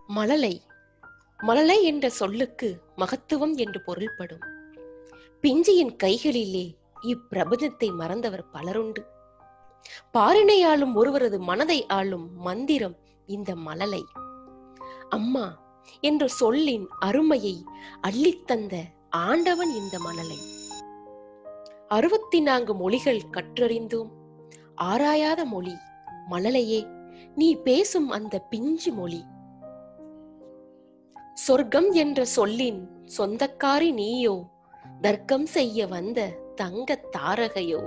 மழலை மழலை என்ற சொல்லுக்கு மகத்துவம் என்று பொருள்படும் பிஞ்சியின் கைகளிலே இப்பிரபஞ்சத்தை மறந்தவர் பலருண்டு பாரினை ஆளும் ஒருவரது மனதை ஆளும் மந்திரம் இந்த மழலை அம்மா என்ற சொல்லின் அருமையை அள்ளித்தந்த ஆண்டவன் இந்த மழலை அறுபத்தி நான்கு மொழிகள் கற்றறிந்தோம் ஆராயாத மொழி மழலையே நீ பேசும் அந்த பிஞ்சு மொழி சொர்க்கம் என்ற சொல்லின் சொந்தக்காரி நீயோ தர்க்கம் செய்ய வந்த தங்க தாரகையோ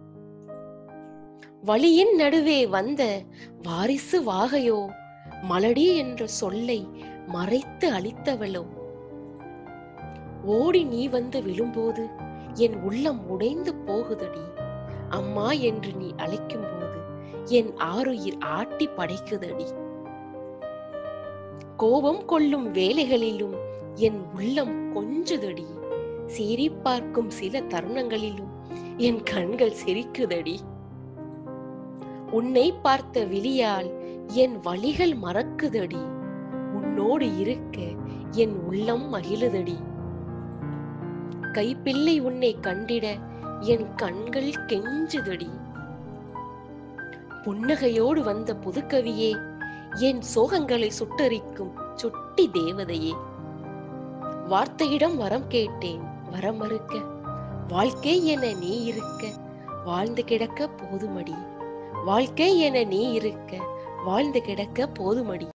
வழியின் நடுவே வந்த வாரிசு வாகையோ மலடி என்ற சொல்லை மறைத்து அளித்தவளோ ஓடி நீ வந்து விழும்போது என் உள்ளம் உடைந்து போகுதடி அம்மா என்று நீ அழைக்கும் போது என் ஆருயிர் ஆட்டி படைக்குதடி கோபம் கொள்ளும் வேலைகளிலும் என் உள்ளம் கொஞ்சுதடி சீறி பார்க்கும் சில தருணங்களிலும் என் கண்கள் சிரிக்குதடி உன்னை பார்த்த விழியால் என் வழிகள் மறக்குதடி உன்னோடு இருக்க என் உள்ளம் மகிழுதடி கைப்பிள்ளை உன்னை கண்டிட என் கண்கள் கெஞ்சுதடி புன்னகையோடு வந்த புதுக்கவியே என் சோகங்களை சுட்டரிக்கும் சுட்டி தேவதையே வார்த்தையிடம் வரம் கேட்டேன் வரம் மறுக்க வாழ்க்கை என நீ இருக்க வாழ்ந்து கிடக்க போதுமடி வாழ்க்கை என நீ இருக்க வாழ்ந்து கிடக்க போதுமடி